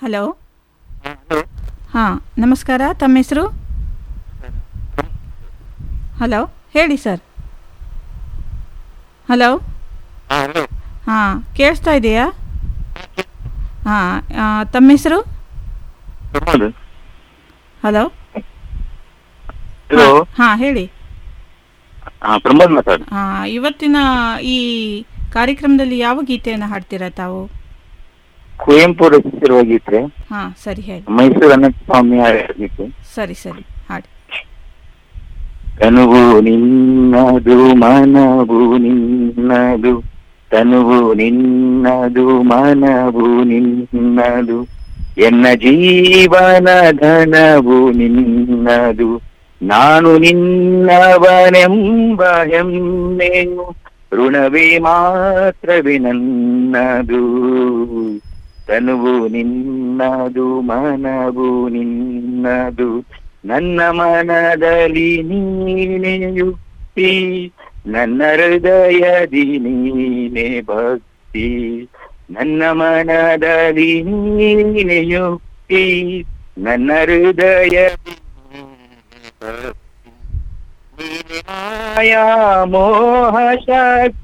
Hello ಹಾಂ ನಮಸ್ಕಾರ ತಮ್ಮ ಹೆಸರು ಹಲೋ ಹೇಳಿ ಸರ್ ಹಲೋ ಹಾಂ ಕೇಳಿಸ್ತಾ ಇದೆಯಾ ಹಾಂ ತಮ್ಮ ಹೆಸರು ಪ್ರಮೋದ್ ಹಲೋ ಹಲೋ ಹಾಂ ಹೇಳಿ ಹಾ ಪ್ರಮೋದ್ ಮಾತಾಡು ಹಾಂ ಇವತ್ತಿನ ಈ ಕಾರ್ಯಕ್ರಮದಲ್ಲಿ ಯಾವ ಗೀತೆಯನ್ನು ಹಾಡ್ತೀರಾ ತಾವು ಕುವೆಂಪು ರಚಿಸಿರುವ ಗೀತೆ ಹಾಂ ಸರಿ ಹೇಳಿ ಮೈಸೂರು ಅನಂತ ಸ್ವಾಮಿ ಹಾಡಿದ ಗೀತೆ ಸರಿ ಸರಿ ಹಾಡಿ ತನುವು ನಿನ್ನದು ಮನವು ನಿನ್ನದು ತನುವು ನಿನ್ನದು ಮನವು ನಿನ್ನದು ಎನ್ನ ಜೀವನ ಧನವು ನಿನ್ನದು ನಾನು ನಿನ್ನವನೆಂಬ ಹೆಮ್ಮೆಯು ಋಣವೇ ಮಾತ್ರವೇ ನನ್ನದು ತನುವು ನಿನ್ನದು ಮನವು ನಿನ್ನದು ನನ್ನ ಮನದಲ್ಲಿ ನೀನೆಯುಕ್ತಿ ನನ್ನ ಹೃದಯದಿ ನೀನೆ ಭಕ್ತಿ ನನ್ನ ಮನದಲ್ಲಿ ನೀನೆಯುಕ್ತಿ ನನ್ನ ಹೃದಯದಿ ನೀನೆ ಭಕ್ತಿ. ನೀನೆ ಮಾಯಾ ಮೋಹ ಶಕ್ತಿ